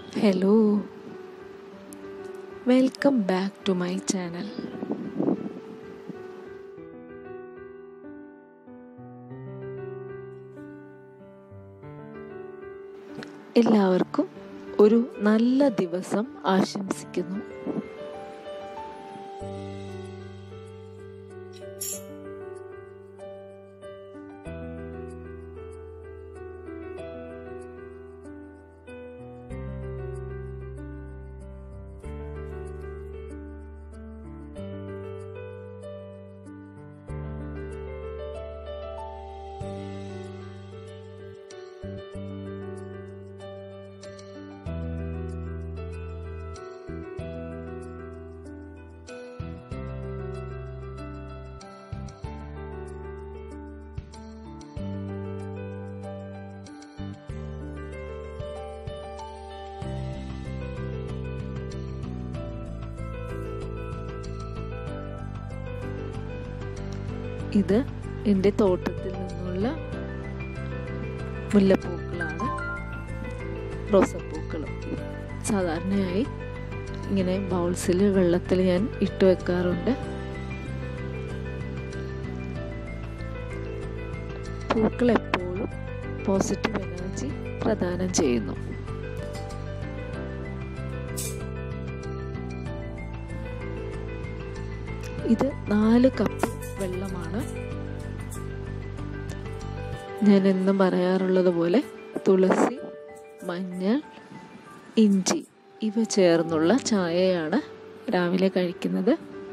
Hello, welcome back to my channel. എല്ലാവർക്കും ഒരു നല്ല ദിവസം ആശംസിക്കുന്നു ഇത് എൻ്റെ തോട്ടത്തിൽ നിന്നുള്ള മുല്ലപ്പൂക്കളാണ് റോസപ്പൂക്കൾ സാധാരണയായി ഇങ്ങനെ ബൗൾസിൽ വെള്ളത്തിൽ ഞാൻ ഇട്ട് വെക്കാറുണ്ട് പൂക്കൾ എപ്പോഴും പോസിറ്റീവ് എനർജി പ്രദാനം ചെയ്യുന്നു ഇത് നാല് കപ്പ് വെള്ളമാണ് ഞാൻ എന്നും പറയാറുള്ളത് പോലെ തുളസി മഞ്ഞൾ ഇഞ്ചി ഇവ ചേർന്നുള്ള ചായയാണ് രാവിലെ കഴിക്കുന്നത്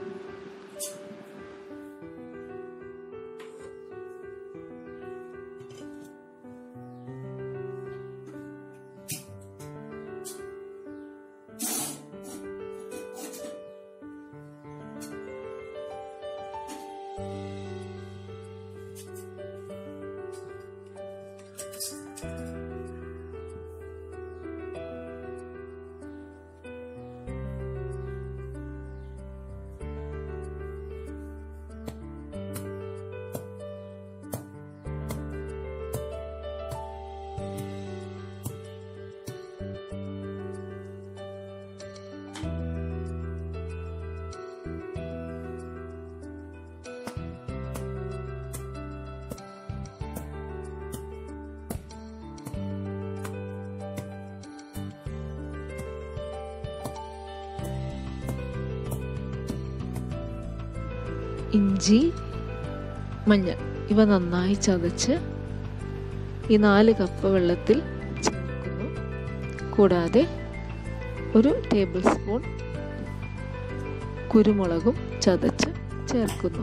ഇഞ്ചി മഞ്ഞൾ ഇവ നന്നായി ചതച്ച് ഈ നാല് കപ്പ് വെള്ളത്തിൽ ചേർക്കുന്നു കൂടാതെ ഒരു ടേബിൾ സ്പൂൺ കുരുമുളകും ചതച്ച് ചേർക്കുന്നു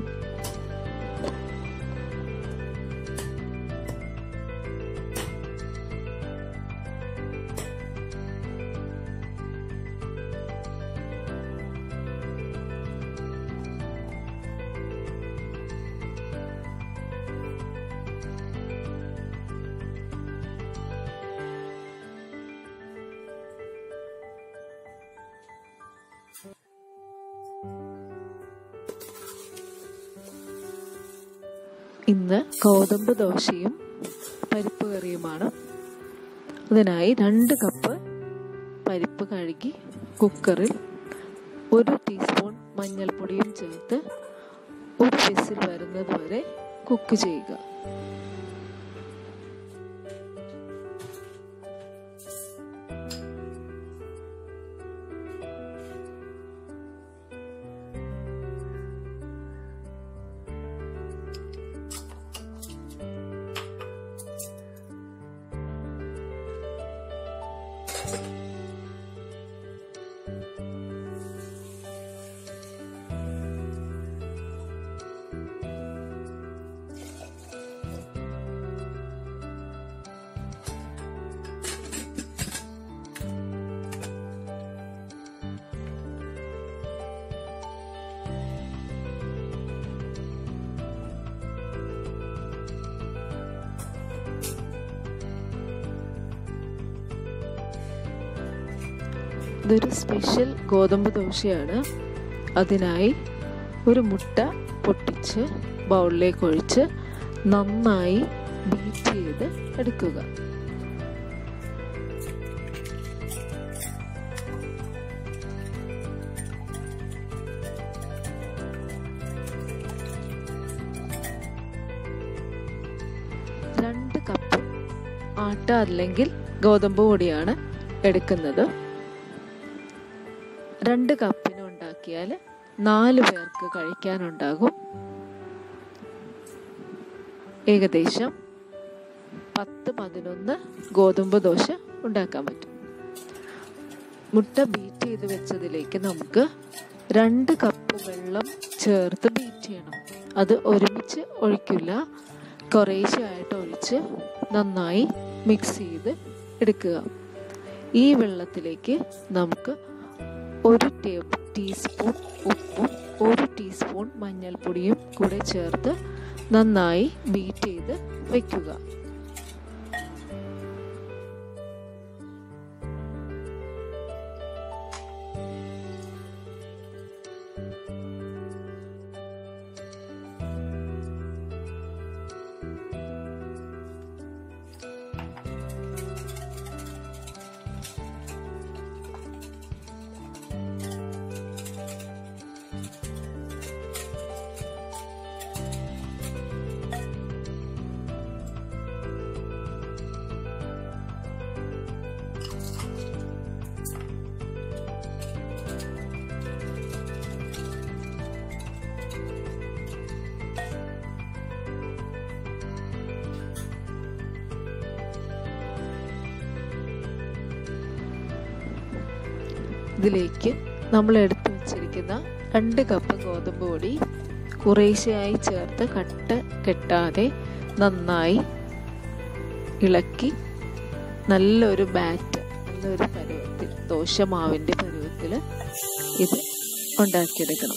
ഇന്ന് ഗോതമ്പ് ദോശയും പരിപ്പ് കറിയുമാണ് അതിനായി രണ്ട് കപ്പ് പരിപ്പ് കഴുകി കുക്കറിൽ ഒരു ടീസ്പൂൺ മഞ്ഞൾപ്പൊടിയും ചേർത്ത് ഒരു വിസിൽ വരുന്നത് വരെ കുക്ക് ചെയ്യുക ഇതൊരു സ്പെഷ്യൽ ഗോതമ്പ് ദോശയാണ് അതിനായി ഒരു മുട്ട പൊട്ടിച്ച് ബൗളിലേക്ക് ഒഴിച്ച് നന്നായി ബീറ്റ് ചെയ്ത് എടുക്കുക ആട്ട അല്ലെങ്കിൽ ഗോതമ്പ് പൊടിയാണ് എടുക്കുന്നത് രണ്ട് കപ്പിന് ഉണ്ടാക്കിയാൽ നാല് പേർക്ക് കഴിക്കാനുണ്ടാകും ഏകദേശം പത്ത് പതിനൊന്ന് ഗോതമ്പ് ദോശ ഉണ്ടാക്കാൻ പറ്റും മുട്ട ബീറ്റ് ചെയ്ത് വെച്ചതിലേക്ക് നമുക്ക് രണ്ട് കപ്പ് വെള്ളം ചേർത്ത് ബീറ്റ് ചെയ്യണം അത് ഒരുമിച്ച് ഒഴിക്കില്ല കുറേശ്ശെയായിട്ട് ഒഴിച്ച് നന്നായി മിക്സ് ചെയ്ത് എടുക്കുക ഈ വെള്ളത്തിലേക്ക് നമുക്ക് ഒരു ടേബിൾ ടീസ്പൂൺ ഉപ്പും ഒരു ടീസ്പൂൺ മഞ്ഞൾപ്പൊടിയും കൂടെ ചേർത്ത് നന്നായി ബീറ്റ് ചെയ്ത് വയ്ക്കുക ഇതിലേക്ക് നമ്മൾ എടുത്തു വച്ചിരിക്കുന്ന രണ്ട് കപ്പ് ഗോതമ്പ് പൊടി കുറേശ്ശെയായി ചേർത്ത് കട്ട കെട്ടാതെ നന്നായി ഇളക്കി നല്ലൊരു ബാറ്റ് നല്ലൊരു പരുവത്തിൽ ദോശമാവിൻ്റെ പരുവത്തിൽ ഇത് ഉണ്ടാക്കിയെടുക്കണം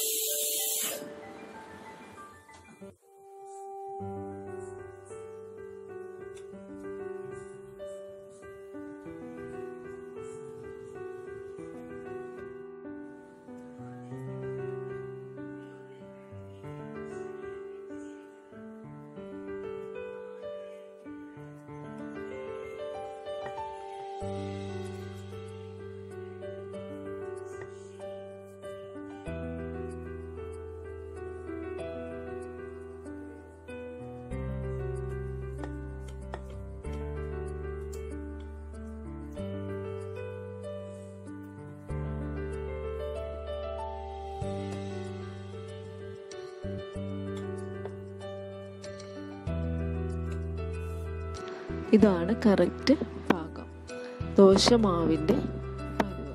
ഇതാണ് കറക്റ്റ് പാകം ദോശമാവിൻ്റെ പരുവം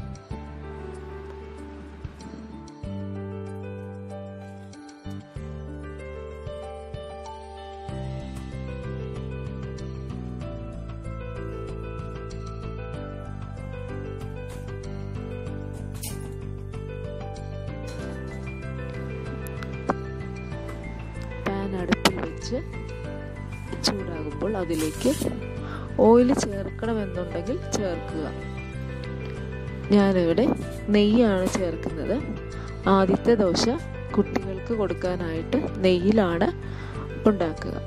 പാൻ അടുപ്പിൽ വെച്ച് ചൂടാകുമ്പോൾ അതിലേക്ക് ഓയിൽ ചേർക്കണമെന്നുണ്ടെങ്കിൽ ചേർക്കുക ഞാനിവിടെ നെയ്യാണ് ചേർക്കുന്നത് ആദ്യത്തെ ദോശ കുട്ടികൾക്ക് കൊടുക്കാനായിട്ട് നെയ്യിലാണ് ഉണ്ടാക്കുക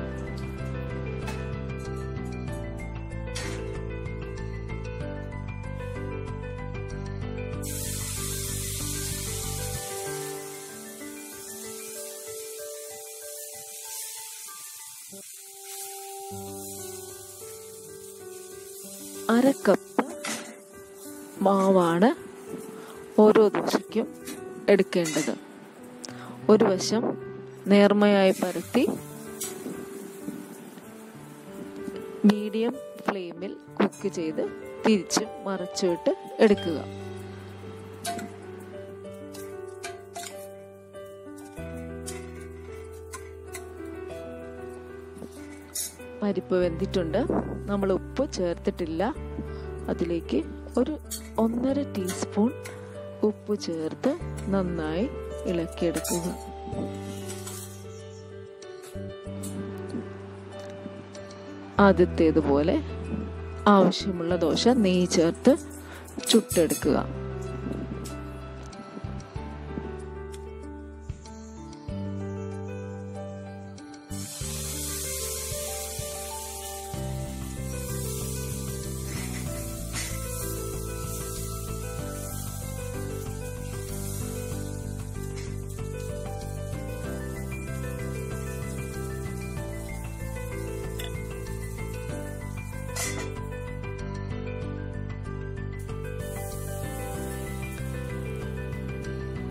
അര കപ്പ് മാവാണ് ഓരോ ദോശയ്ക്കും എടുക്കേണ്ടത് ഒരു വശം നേർമയായി പരത്തി മീഡിയം ഫ്ലെയിമിൽ കുക്ക് ചെയ്ത് തിരിച്ചും മറച്ചുവിട്ട് എടുക്കുക പരിപ്പ് വെന്തിട്ടുണ്ട് നമ്മൾ ഉപ്പ് ചേർത്തിട്ടില്ല അതിലേക്ക് ഒരു ഒന്നര ടീസ്പൂൺ ഉപ്പ് ചേർത്ത് നന്നായി ഇളക്കിയെടുക്കുക ആദ്യത്തേതുപോലെ ആവശ്യമുള്ള ദോശ നെയ്യ് ചേർത്ത് ചുട്ടെടുക്കുക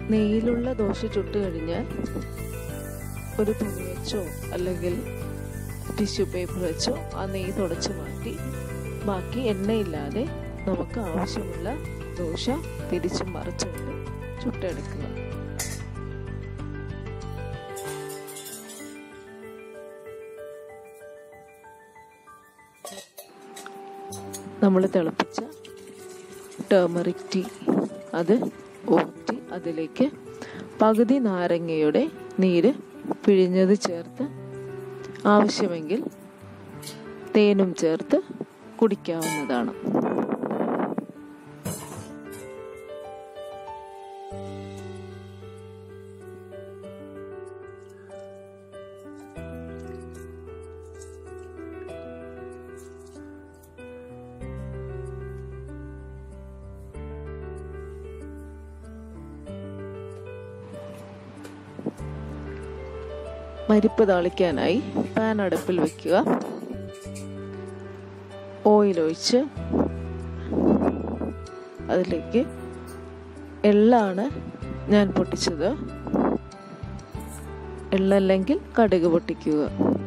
നെയ്യിലുള്ള ദോശ ചുട്ട് കഴിഞ്ഞാൽ ഒരു തുണി വെച്ചോ അല്ലെങ്കിൽ ടിഷ്യൂ പേപ്പർ വെച്ചോ ആ നെയ്യ് തുടച്ച് മാറ്റി ബാക്കി എണ്ണയില്ലാതെ നമുക്ക് ആവശ്യമുള്ള ദോശ തിരിച്ചും മറിച്ചുകൊണ്ട് ചുട്ടെടുക്കുക നമ്മൾ തിളപ്പിച്ച ടേമറിക് ടീ അത് ഊറ്റി അതിലേക്ക് പകുതി നാരങ്ങയുടെ നീര് പിഴിഞ്ഞത് ചേർത്ത് ആവശ്യമെങ്കിൽ തേനും ചേർത്ത് കുടിക്കാവുന്നതാണ് പരിപ്പ് താളിക്കാനായി പാൻ അടുപ്പിൽ വെക്കുക ഓയിൽ ഒഴിച്ച് അതിലേക്ക് എള്ളാണ് ഞാൻ പൊട്ടിച്ചത് എള്ളല്ലെങ്കിൽ കടുക് പൊട്ടിക്കുക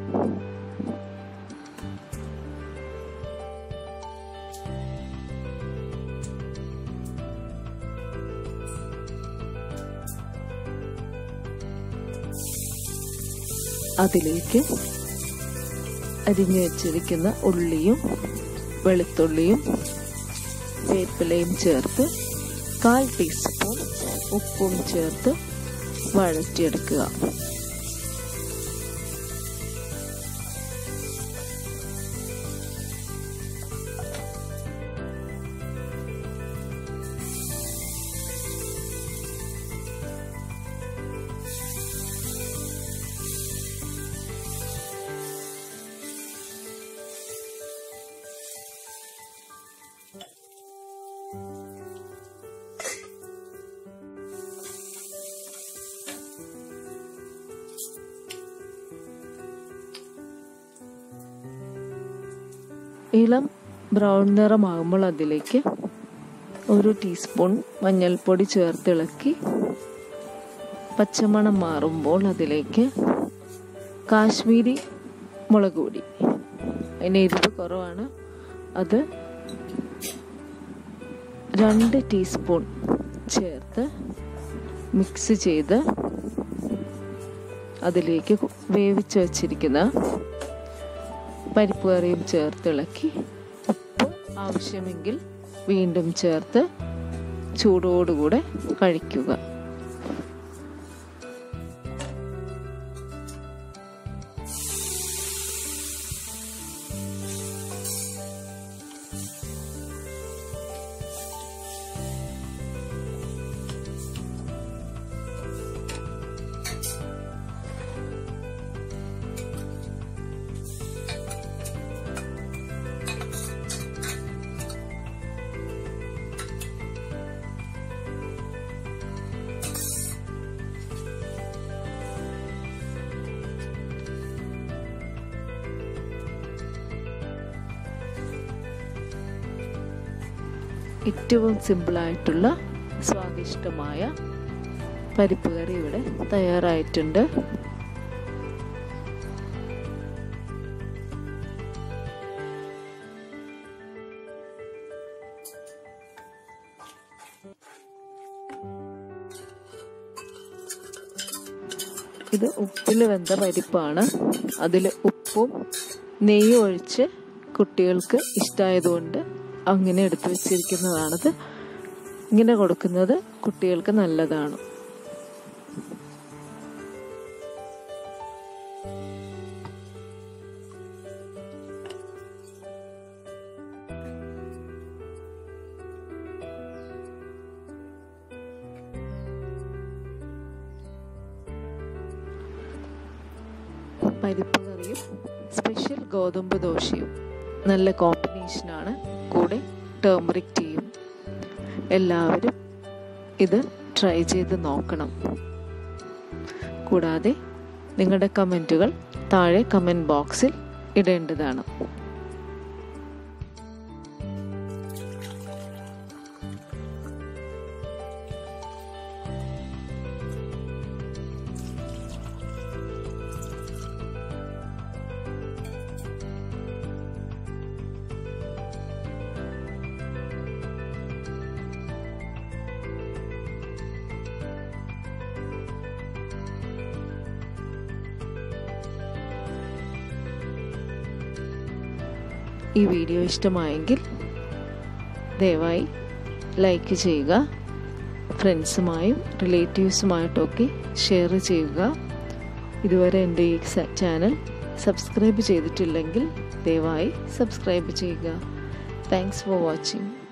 അതിലേക്ക് അരിഞ്ഞു വെച്ചിരിക്കുന്ന ഉള്ളിയും വെളുത്തുള്ളിയും വേപ്പിലയും ചേർത്ത് കാൽ ടീസ്പൂൺ ഉപ്പും ചേർത്ത് വഴറ്റിയെടുക്കുക ഇളം ബ്രൗൺ നിറമാകുമ്പോൾ അതിലേക്ക് ഒരു ടീസ്പൂൺ മഞ്ഞൾപ്പൊടി ചേർത്തിളക്കി പച്ചമണം മാറുമ്പോൾ അതിലേക്ക് കാശ്മീരി മുളക് പൊടി അതിന് എരിവ് കുറവാണ് അത് രണ്ട് ടീസ്പൂൺ ചേർത്ത് മിക്സ് ചെയ്ത് അതിലേക്ക് വേവിച്ച് വച്ചിരിക്കുന്ന പരിപ്പ് കറിയും ചേർത്തിളക്കി ഉപ്പ് ആവശ്യമെങ്കിൽ വീണ്ടും ചേർത്ത് ചൂടോടുകൂടെ കഴിക്കുക ഏറ്റവും സിമ്പിളായിട്ടുള്ള സ്വാദിഷ്ടമായ പരിപ്പ് കറി ഇവിടെ തയ്യാറായിട്ടുണ്ട് ഇത് ഉപ്പിൽ വെന്ത പരിപ്പാണ് അതിൽ ഉപ്പും നെയ്യും ഒഴിച്ച് കുട്ടികൾക്ക് ഇഷ്ടമായതുകൊണ്ട് അങ്ങനെ എടുത്തു വെച്ചിരിക്കുന്നതാണത് ഇങ്ങനെ കൊടുക്കുന്നത് കുട്ടികൾക്ക് നല്ലതാണ് പരിപ്പ് കറിയും സ്പെഷ്യൽ ഗോതമ്പ് ദോശയും നല്ല കോമ്പിനേഷനാണ് കൂടെ ടേമറിക് ടീയും എല്ലാവരും ഇത് ട്രൈ ചെയ്ത് നോക്കണം കൂടാതെ നിങ്ങളുടെ കമൻറ്റുകൾ താഴെ കമൻറ്റ് ബോക്സിൽ ഇടേണ്ടതാണ് ഈ വീഡിയോ ഇഷ്ടമായെങ്കിൽ ദയവായി ലൈക്ക് ചെയ്യുക ഫ്രണ്ട്സുമായും റിലേറ്റീവ്സുമായിട്ടൊക്കെ ഷെയർ ചെയ്യുക ഇതുവരെ എൻ്റെ ഈ ചാനൽ സബ്സ്ക്രൈബ് ചെയ്തിട്ടില്ലെങ്കിൽ ദയവായി സബ്സ്ക്രൈബ് ചെയ്യുക താങ്ക്സ് ഫോർ വാച്ചിങ്